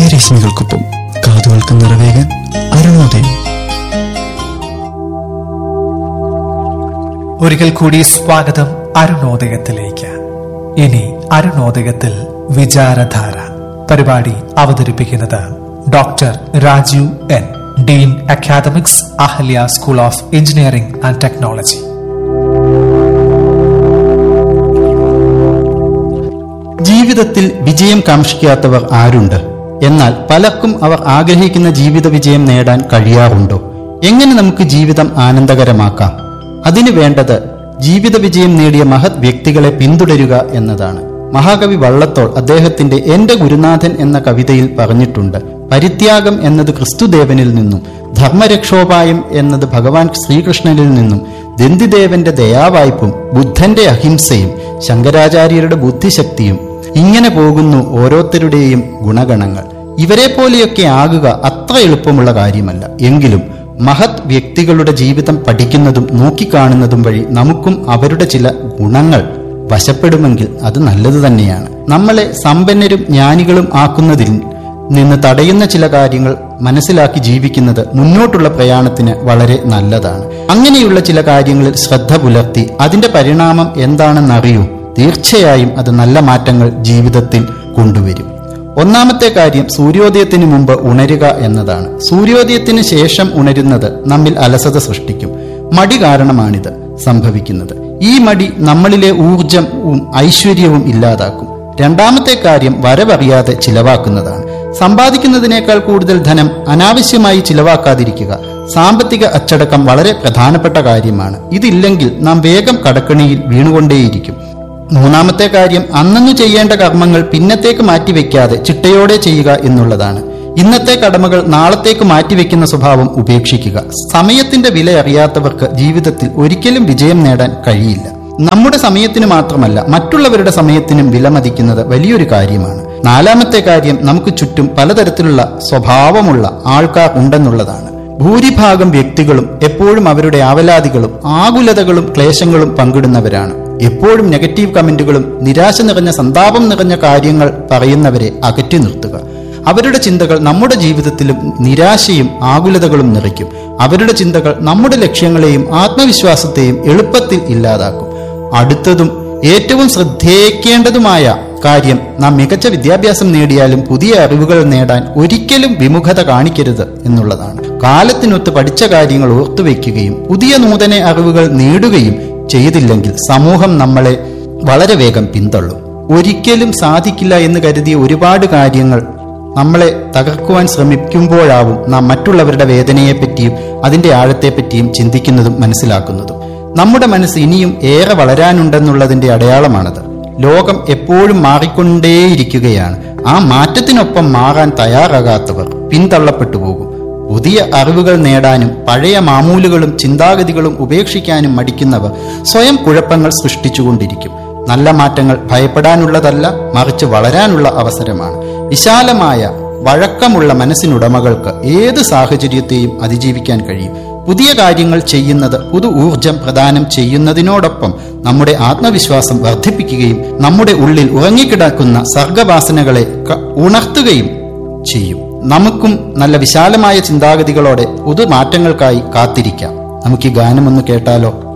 ഉദയരശ്മികൾക്കൊപ്പം കാതുകൾക്ക് നിറവേകാൻ അരുണോദയം ഒരിക്കൽ കൂടി സ്വാഗതം അരുണോദയത്തിലേക്ക് ഇനി അരുണോദയത്തിൽ വിചാരധാര പരിപാടി അവതരിപ്പിക്കുന്നത് doctor Rajeev N dean academics Ahalya school of engineering and technology ജീവിതത്തിൽ വിജയം കാക്ഷിക്കാത്തവർ ആരുണ്ട് എന്നാൽ പലർക്കും അവർ ആഗ്രഹിക്കുന്ന ജീവിത വിജയം നേടാൻ കഴിയാറുണ്ടോ എങ്ങനെ നമുക്ക് ജീവിതം ആനന്ദകരമാക്കാം അതിനു വേണ്ടത് ജീവിത വിജയം നേടിയ മഹത് വ്യക്തികളെ പിന്തുടരുക എന്നതാണ് മഹാകവി വള്ളത്തോൾ അദ്ദേഹത്തിന്റെ എന്റെ ഗുരുനാഥൻ എന്ന കവിതയിൽ പറഞ്ഞിട്ടുണ്ട് പരിത്യാഗം എന്നത് ക്രിസ്തുദേവനിൽ നിന്നും ധർമ്മരക്ഷോപായം എന്നത് ഭഗവാൻ ശ്രീകൃഷ്ണനിൽ നിന്നും ദന്തിദേവന്റെ ദയാവായ്പും ബുദ്ധന്റെ അഹിംസയും ശങ്കരാചാര്യരുടെ ബുദ്ധിശക്തിയും ഇങ്ങനെ പോകുന്നു ഓരോരുത്തരുടെയും ഗുണഗണങ്ങൾ ഇവരെ പോലെയൊക്കെ ആകുക അത്ര എളുപ്പമുള്ള കാര്യമല്ല എങ്കിലും മഹത് വ്യക്തികളുടെ ജീവിതം പഠിക്കുന്നതും നോക്കിക്കാണുന്നതും വഴി നമുക്കും അവരുടെ ചില ഗുണങ്ങൾ വശപ്പെടുമെങ്കിൽ അത് നല്ലത് തന്നെയാണ് നമ്മളെ സമ്പന്നരും ജ്ഞാനികളും ആക്കുന്നതിൽ നിന്ന് തടയുന്ന ചില കാര്യങ്ങൾ മനസ്സിലാക്കി ജീവിക്കുന്നത് മുന്നോട്ടുള്ള പ്രയാണത്തിന് വളരെ നല്ലതാണ് അങ്ങനെയുള്ള ചില കാര്യങ്ങളിൽ ശ്രദ്ധ പുലർത്തി അതിന്റെ പരിണാമം എന്താണെന്നറിയൂ തീർച്ചയായും അത് നല്ല മാറ്റങ്ങൾ ജീവിതത്തിൽ കൊണ്ടുവരും ഒന്നാമത്തെ കാര്യം സൂര്യോദയത്തിന് മുമ്പ് ഉണരുക എന്നതാണ് സൂര്യോദയത്തിന് ശേഷം ഉണരുന്നത് നമ്മിൽ അലസത സൃഷ്ടിക്കും മടി കാരണമാണിത് സംഭവിക്കുന്നത് ഈ മടി നമ്മളിലെ ഊർജവും ഐശ്വര്യവും ഇല്ലാതാക്കും രണ്ടാമത്തെ കാര്യം വരവറിയാതെ ചിലവാക്കുന്നതാണ് സമ്പാദിക്കുന്നതിനേക്കാൾ കൂടുതൽ ധനം അനാവശ്യമായി ചിലവാക്കാതിരിക്കുക സാമ്പത്തിക അച്ചടക്കം വളരെ പ്രധാനപ്പെട്ട കാര്യമാണ് ഇതില്ലെങ്കിൽ നാം വേഗം കടക്കണിയിൽ വീണുകൊണ്ടേയിരിക്കും മൂന്നാമത്തെ കാര്യം അന്നന്നു ചെയ്യേണ്ട കർമ്മങ്ങൾ പിന്നത്തേക്ക് മാറ്റിവെക്കാതെ ചിട്ടയോടെ ചെയ്യുക എന്നുള്ളതാണ് ഇന്നത്തെ കടമകൾ നാളത്തേക്ക് മാറ്റിവെക്കുന്ന സ്വഭാവം ഉപേക്ഷിക്കുക സമയത്തിന്റെ വില അറിയാത്തവർക്ക് ജീവിതത്തിൽ ഒരിക്കലും വിജയം നേടാൻ കഴിയില്ല നമ്മുടെ സമയത്തിന് മാത്രമല്ല മറ്റുള്ളവരുടെ സമയത്തിനും വിലമതിക്കുന്നത് വലിയൊരു കാര്യമാണ് നാലാമത്തെ കാര്യം നമുക്ക് ചുറ്റും പലതരത്തിലുള്ള സ്വഭാവമുള്ള ആൾക്കാർ ഉണ്ടെന്നുള്ളതാണ് ഭൂരിഭാഗം വ്യക്തികളും എപ്പോഴും അവരുടെ ആവലാതികളും ആകുലതകളും ക്ലേശങ്ങളും പങ്കിടുന്നവരാണ് എപ്പോഴും നെഗറ്റീവ് കമന്റുകളും നിരാശ നിറഞ്ഞ സന്താപം നിറഞ്ഞ കാര്യങ്ങൾ പറയുന്നവരെ അകറ്റി നിർത്തുക അവരുടെ ചിന്തകൾ നമ്മുടെ ജീവിതത്തിലും നിരാശയും ആകുലതകളും നിറയ്ക്കും അവരുടെ ചിന്തകൾ നമ്മുടെ ലക്ഷ്യങ്ങളെയും ആത്മവിശ്വാസത്തെയും എളുപ്പത്തിൽ ഇല്ലാതാക്കും അടുത്തതും ഏറ്റവും ശ്രദ്ധേക്കേണ്ടതുമായ കാര്യം നാം മികച്ച വിദ്യാഭ്യാസം നേടിയാലും പുതിയ അറിവുകൾ നേടാൻ ഒരിക്കലും വിമുഖത കാണിക്കരുത് എന്നുള്ളതാണ് കാലത്തിനൊത്ത് പഠിച്ച കാര്യങ്ങൾ ഓർത്തുവെക്കുകയും പുതിയ നൂതന അറിവുകൾ നേടുകയും ചെയ്തില്ലെങ്കിൽ സമൂഹം നമ്മളെ വളരെ വേഗം പിന്തള്ളും ഒരിക്കലും സാധിക്കില്ല എന്ന് കരുതിയ ഒരുപാട് കാര്യങ്ങൾ നമ്മളെ തകർക്കുവാൻ ശ്രമിക്കുമ്പോഴാവും നാം മറ്റുള്ളവരുടെ വേദനയെപ്പറ്റിയും അതിന്റെ ആഴത്തെപ്പറ്റിയും ചിന്തിക്കുന്നതും മനസ്സിലാക്കുന്നതും നമ്മുടെ മനസ്സ് ഇനിയും ഏറെ വളരാനുണ്ടെന്നുള്ളതിന്റെ അടയാളമാണത് ലോകം എപ്പോഴും മാറിക്കൊണ്ടേയിരിക്കുകയാണ് ആ മാറ്റത്തിനൊപ്പം മാറാൻ തയ്യാറാകാത്തവർ പിന്തള്ളപ്പെട്ടു പോകും പുതിയ അറിവുകൾ നേടാനും പഴയ മാമൂലുകളും ചിന്താഗതികളും ഉപേക്ഷിക്കാനും മടിക്കുന്നവർ സ്വയം കുഴപ്പങ്ങൾ സൃഷ്ടിച്ചുകൊണ്ടിരിക്കും നല്ല മാറ്റങ്ങൾ ഭയപ്പെടാനുള്ളതല്ല മറിച്ച് വളരാനുള്ള അവസരമാണ് വിശാലമായ വഴക്കമുള്ള മനസ്സിനുടമകൾക്ക് ഏത് സാഹചര്യത്തെയും അതിജീവിക്കാൻ കഴിയും പുതിയ കാര്യങ്ങൾ ചെയ്യുന്നത് പുതു ഊർജം പ്രദാനം ചെയ്യുന്നതിനോടൊപ്പം നമ്മുടെ ആത്മവിശ്വാസം വർദ്ധിപ്പിക്കുകയും നമ്മുടെ ഉള്ളിൽ ഉറങ്ങിക്കിടക്കുന്ന സർഗവാസനകളെ ക- ഉണർത്തുകയും ചെയ്യും നമുക്കും നല്ല വിശാലമായ ചിന്താഗതികളോടെ പുതു മാറ്റങ്ങൾക്കായി കാത്തിരിക്കാം നമുക്ക് ഈ ഗാനം ഒന്ന് കേട്ടാലോ